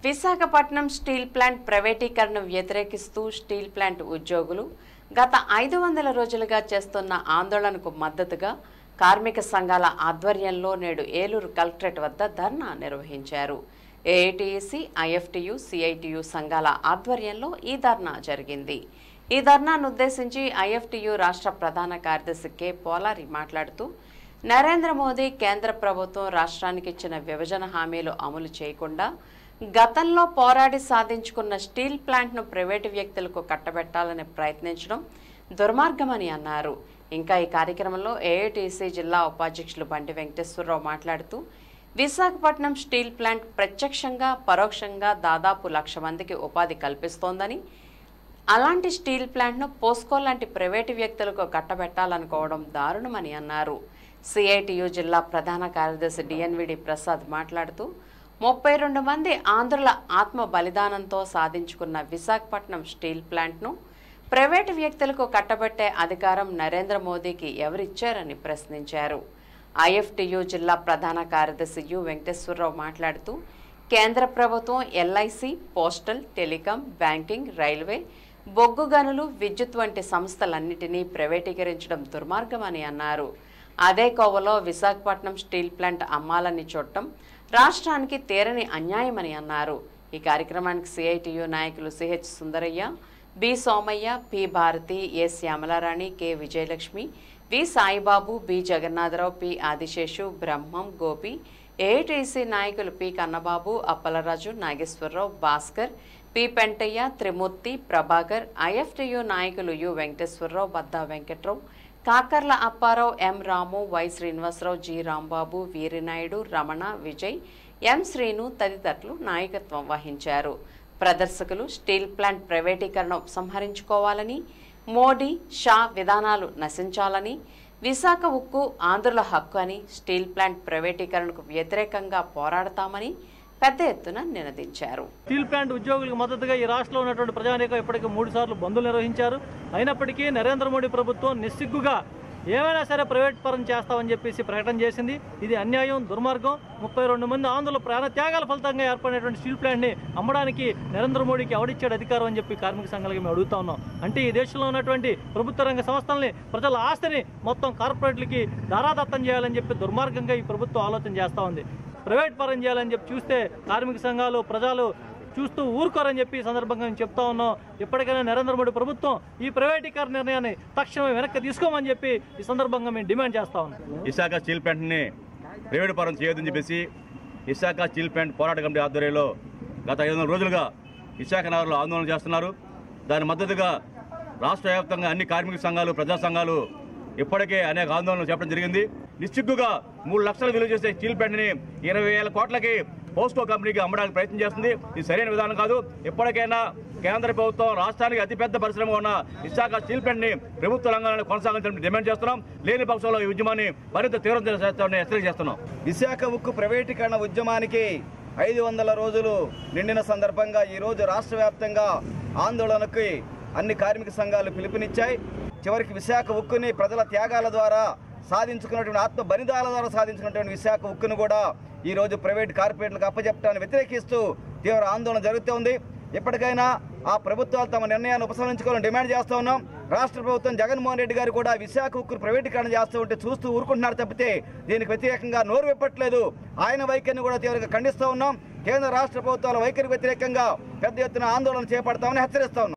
Visakhapatnam steel plant ప్రైవేటీకరణ వ్యతిరేకిస్తూ steel plant ఉద్యోగులు గత ఐదు వందల రోజులుగా చేస్తున్న ఆందోళనకు మద్దతుగా కార్మిక సంఘాల ఆధ్వర్యంలో నేడు ఏలూరు కలెక్టరేట్ వద్ద ధర్నా నిర్వహించారు ఏఐటియుసి ఐఎఫ్టియు సిఐటియు సంఘాల ఆధ్వర్యంలో ఈ ధర్నా జరిగింది ఈ ధర్నాను ఉద్దేశించి ఐఎఫ్టియు రాష్ట్ర ప్రధాన కార్యదర్శి కె పోలారి మాట్లాడుతూ నరేంద్ర మోదీ కేంద్ర ప్రభుత్వం రాష్ట్రానికి ఇచ్చిన విభజన హామీలు అమలు చేయకుండా గతంలో పోరాడి సాధించుకున్న స్టీల్ ప్లాంట్ను ప్రైవేటు వ్యక్తులకు కట్టబెట్టాలని ప్రయత్నించడం దుర్మార్గమని అన్నారు ఇంకా ఈ కార్యక్రమంలో ఏఐటీసీ జిల్లా ఉపాధ్యక్షులు బండి వెంకటేశ్వరరావు మాట్లాడుతూ విశాఖపట్నం స్టీల్ ప్లాంట్ ప్రత్యక్షంగా పరోక్షంగా దాదాపు లక్ష మందికి ఉపాధి కల్పిస్తోందని అలాంటి స్టీల్ ప్లాంట్ను పోస్కో లాంటి ప్రైవేటు వ్యక్తులకు కట్టబెట్టాలనుకోవడం దారుణమని అన్నారు సిఐటియు జిల్లా ప్రధాన కార్యదర్శి డిఎన్విడి ప్రసాద్ మాట్లాడుతూ ముప్పై రెండు మంది ఆంధ్రుల ఆత్మ బలిదానంతో సాధించుకున్న విశాఖపట్నం స్టీల్ ప్లాంట్ను ప్రైవేటు వ్యక్తులకు కట్టబెట్టే అధికారం నరేంద్ర మోదీకి ఎవరిచ్చారని ప్రశ్నించారు ఐఎఫ్టియు జిల్లా ప్రధాన కార్యదర్శి యు వెంకటేశ్వరరావు మాట్లాడుతూ కేంద్ర ప్రభుత్వం LIC postal telecom banking railway బొగ్గు గనులు విద్యుత్ వంటి సంస్థలన్నిటినీ ప్రైవేటీకరించడం దుర్మార్గమని అన్నారు అదే కోవలో విశాఖపట్నం స్టీల్ ప్లాంట్ అమ్మాలని చూడటం రాష్ట్రానికి తీరని అన్యాయమని అన్నారు ఈ కార్యక్రమానికి సిఐటియు నాయకులు CH Sundarayya B Somayya P Bharathi A Shyamalarani K Vijayalakshmi V Saibabu B Jagannatharao P Adiseshu Brahmam Gopi AITC నాయకులు P Kannababu Appalaraju Nageswararao Bhaskar P Pentayya Trimurthy Prabhakar IFTU నాయకులు U Venkateswararao Badda Venkatrao Kakarla Apparao M Ramu Y Srinivasarao G Rambabu Veerinaidu Ramana Vijay M Srinu తదితరులు నాయకత్వం వహించారు ప్రదర్శకులు స్టీల్ ప్లాంట్ ప్రైవేటీకరణ ఉపసంహరించుకోవాలని మోడీ షా విధానాలు నశించాలని విశాఖ ఉక్కు ఆంధ్రుల హక్కు అని స్టీల్ ప్లాంట్ ప్రైవేటీకరణకు వ్యతిరేకంగా పోరాడతామని పెద్ద ఎత్తున నినదించారు స్టీల్ ప్లాంట్ ఉద్యోగులకు మద్దతుగా ఈ రాష్ట్రంలో ఉన్నటువంటి ప్రజానీకం ఇప్పటికీ మూడు సార్లు బంధులు నిర్వహించారు అయినప్పటికీ నరేంద్ర మోడీ ప్రభుత్వం నిస్సిగ్గుగా ఏమైనా సరే ప్రైవేట్ పరం చేస్తామని చెప్పేసి ప్రకటన చేసింది ఇది అన్యాయం దుర్మార్గం ముప్పై రెండు మంది ఆంధ్రుల ప్రాణ త్యాగాల ఫలితంగా ఏర్పడినటువంటి స్టీల్ ప్లాంట్ని అమ్మడానికి నరేంద్ర మోడీకి ఎవడిచ్చాడు అధికారం అని చెప్పి కార్మిక సంఘాలకి మేము అడుగుతా ఉన్నాం అంటే ఈ దేశంలో ఉన్నటువంటి ప్రభుత్వ రంగ సంస్థల్ని ప్రజల ఆస్తిని మొత్తం కార్పొరేట్లకి దారాదత్తం చేయాలని చెప్పి దుర్మార్గంగా ఈ ప్రభుత్వం ఆలోచన చేస్తూ ఉంది ప్రైవేట్ పరం చేయాలని చెప్పి చూస్తే కార్మిక సంఘాలు ప్రజలు చూస్తూ ఊరుకోరని చెప్పి ఈ సందర్భంగా మేము చెప్తా ఉన్నాం ఇప్పటికైనా నరేంద్ర మోడీ ప్రభుత్వం ఈ ప్రైవేటీకరణ నిర్ణయాన్ని తక్షణమే వెనక్కి తీసుకోమని చెప్పి ఈ సందర్భంగా మేము డిమాండ్ చేస్తా ఉన్నాం విశాఖ స్టీల్ ప్లాంట్ని ప్రైవేట్ పరం చేయొద్దని చెప్పేసి విశాఖ స్టీల్ ప్లాంట్ పోరాట కమిటీ ఆధ్వర్యంలో గత ఐదు వందల రోజులుగా విశాఖ నగరంలో ఆందోళన చేస్తున్నారు దాని మద్దతుగా రాష్ట్ర వ్యాప్తంగా అన్ని కార్మిక సంఘాలు ప్రజా సంఘాలు ఇప్పటికే అనేక ఆందోళనలు చేపట్టడం జరిగింది నిశ్చిగ్గుగా మూడు లక్షలు విలువ చేసే స్టీల్ ప్లాంట్ని ఇరవై వేల కోట్లకి పోస్కో కంపెనీకి అమ్మడానికి ప్రయత్నం చేస్తుంది ఇది సరైన విధానం కాదు ఇప్పటికైనా కేంద్ర ప్రభుత్వం రాష్ట్రానికి అతిపెద్ద పరిశ్రమ ఉన్న విశాఖ స్టీల్ ప్లాంట్ని ప్రభుత్వ రంగంలో కొనసాగించాలని డిమాండ్ చేస్తున్నాం లేని పక్షంలో ఈ ఉద్యమాన్ని మరింత తీవ్రం చేస్తామని హెచ్చరిక చేస్తున్నాం విశాఖ ఉక్కు ప్రైవేటీకరణ ఉద్యమానికి ఐదు వందల రోజులు నిండిన సందర్భంగా ఈరోజు రాష్ట్ర వ్యాప్తంగా ఆందోళనకి అన్ని కార్మిక సంఘాలు పిలుపునిచ్చాయి చివరికి విశాఖ ఉక్కుని ప్రజల త్యాగాల ద్వారా సాధించుకున్నటువంటి ఆత్మ బలిదాల ద్వారా సాధించుకున్నటువంటి విశాఖ ఉక్కును కూడా ఈరోజు ప్రైవేట్ కార్పొరేట్లకు అప్పచెప్పడాన్ని వ్యతిరేకిస్తూ తీవ్ర ఆందోళన జరుగుతూ ఉంది ఇప్పటికైనా ఆ ప్రభుత్వాలు తమ నిర్ణయాన్ని ఉపసంహరించుకోవాలని డిమాండ్ చేస్తూ ఉన్నాం రాష్ట్ర ప్రభుత్వం జగన్మోహన్ రెడ్డి గారు కూడా విశాఖ ఉక్కును ప్రైవేటీకరణ చేస్తూ ఉంటే చూస్తూ ఊరుకుంటున్నారు తప్పితే దీనికి వ్యతిరేకంగా నోరు విప్పట్లేదు ఆయన వైఖరిని కూడా తీవ్రంగా ఖండిస్తూ ఉన్నాం కేంద్ర రాష్ట్ర ప్రభుత్వాల వైఖరికి వ్యతిరేకంగా పెద్ద ఎత్తున ఆందోళన చేపడతామని హెచ్చరిస్తా ఉన్నాం